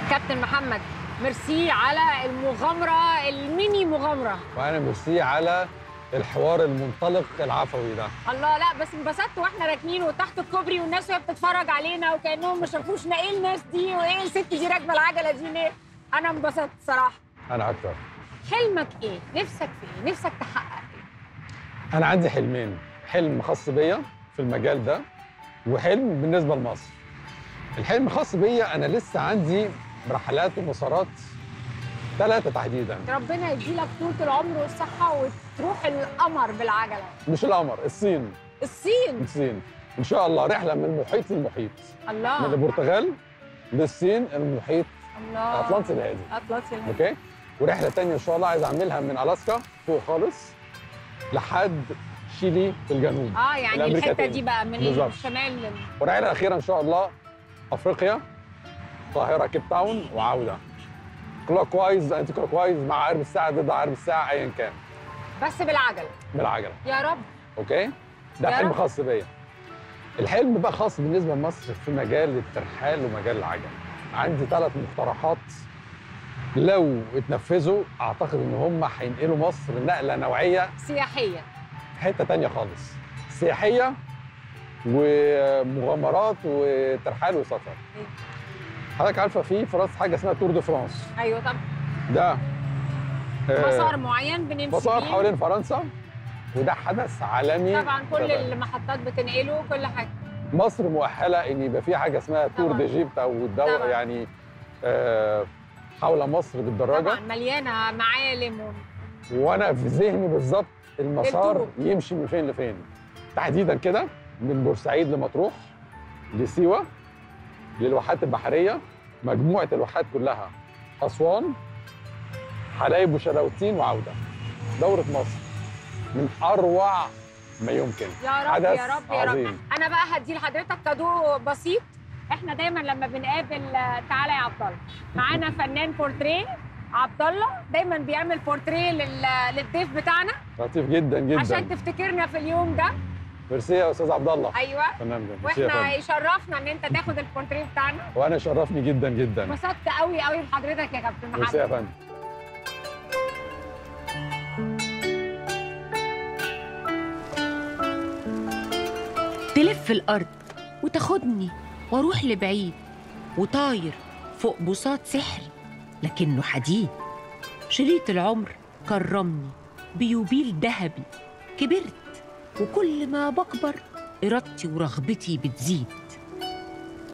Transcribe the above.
كابتن محمد ميرسي على المغامره الميني مغامره وانا ميرسي على الحوار المنطلق العفوي ده الله لا بس انبسطت واحنا راكنين وتحت الكوبري والناس وهي بتتفرج علينا وكانهم ما شافوش ايه الناس دي وايه الست دي راكبه العجله دي ليه انا انبسطت صراحه انا اكتر حلمك ايه نفسك في ايه نفسك تحقق ايه انا عندي حلمين حلم خاص بيا في المجال ده وحلم بالنسبه لمصر الحلم الخاص بيا انا لسه عندي رحلات ومسارات ثلاثه تحديدا ربنا يديلك طول العمر والصحه وتروح القمر بالعجله مش القمر الصين الصين الصين ان شاء الله رحله من المحيط للمحيط من الله البرتغال للصين المحيط الله الاطلنطي الهادي اطلسي الهادي. اوكي ورحله تانية ان شاء الله عايز اعملها من الاسكا فوق خالص لحد شيلي في الجنوب اه يعني الأمريكا الحته تاني. دي بقى من بالظبط. الشمال لل... والرحله الاخيره ان شاء الله افريقيا القاهره كيب تاون وعوده كلوك وايز انتي كلوك وايز مع عقرب الساعه ضد عقرب الساعه ايا كان بس بالعجله بالعجله يا رب اوكي ده يا حلم رب. خاص بيا الحلم بقى خاص بالنسبه لمصر في مجال الترحال ومجال العجل عندي ثلاث مقترحات لو اتنفذوا اعتقد ان هم هينقلوا مصر نقله نوعيه سياحيه حته تانية خالص سياحيه ومغامرات وترحال وسفر إيه. حضرتك عارفه في فرنسا حاجه اسمها تور دي فرانس ايوه طب ده آه، مسار معين بنمشي مسار بيه. حوالين فرنسا وده حدث عالمي طبعا كل تمام. المحطات بتنقله كل حاجه مصر مؤهله ان يبقى في حاجه اسمها تور طبعاً. ديجيبت او الدورة طبعاً. يعني آه، حول مصر بالدراجه طبعا مليانه معالم و... وانا في ذهني بالظبط المسار الطرق. يمشي من فين لفين تحديدا كده من بورسعيد لمطروح لسيوه للواحات البحريه مجموعه الواحات كلها اسوان حلايب وشلاتين وعوده دوره مصر من اروع ما يمكن يا رب حدث يا رب يا رب عظيم. انا بقى هدي لحضرتك كادو بسيط احنا دايما لما بنقابل آه، تعالى يا عبد الله معانا فنان بورتريه عبد الله دايما بيعمل بورتريه لل... للضيف بتاعنا لطيف جدا جدا عشان تفتكرنا في اليوم ده ميرسي يا استاذ عبد الله ايوه فنان ده ميرسي يا واحنا فندم. يشرفنا ان انت تاخد البورتريه بتاعنا وانا شرفني جدا جدا انبسطت قوي قوي بحضرتك يا كابتن ميرسي يا محمد فندم تلف الأرض وتاخدني واروح لبعيد وطاير فوق بساط سحري لكنه حديد شريط العمر كرمني بيوبيل ذهبي كبرت وكل ما بكبر إرادتي ورغبتي بتزيد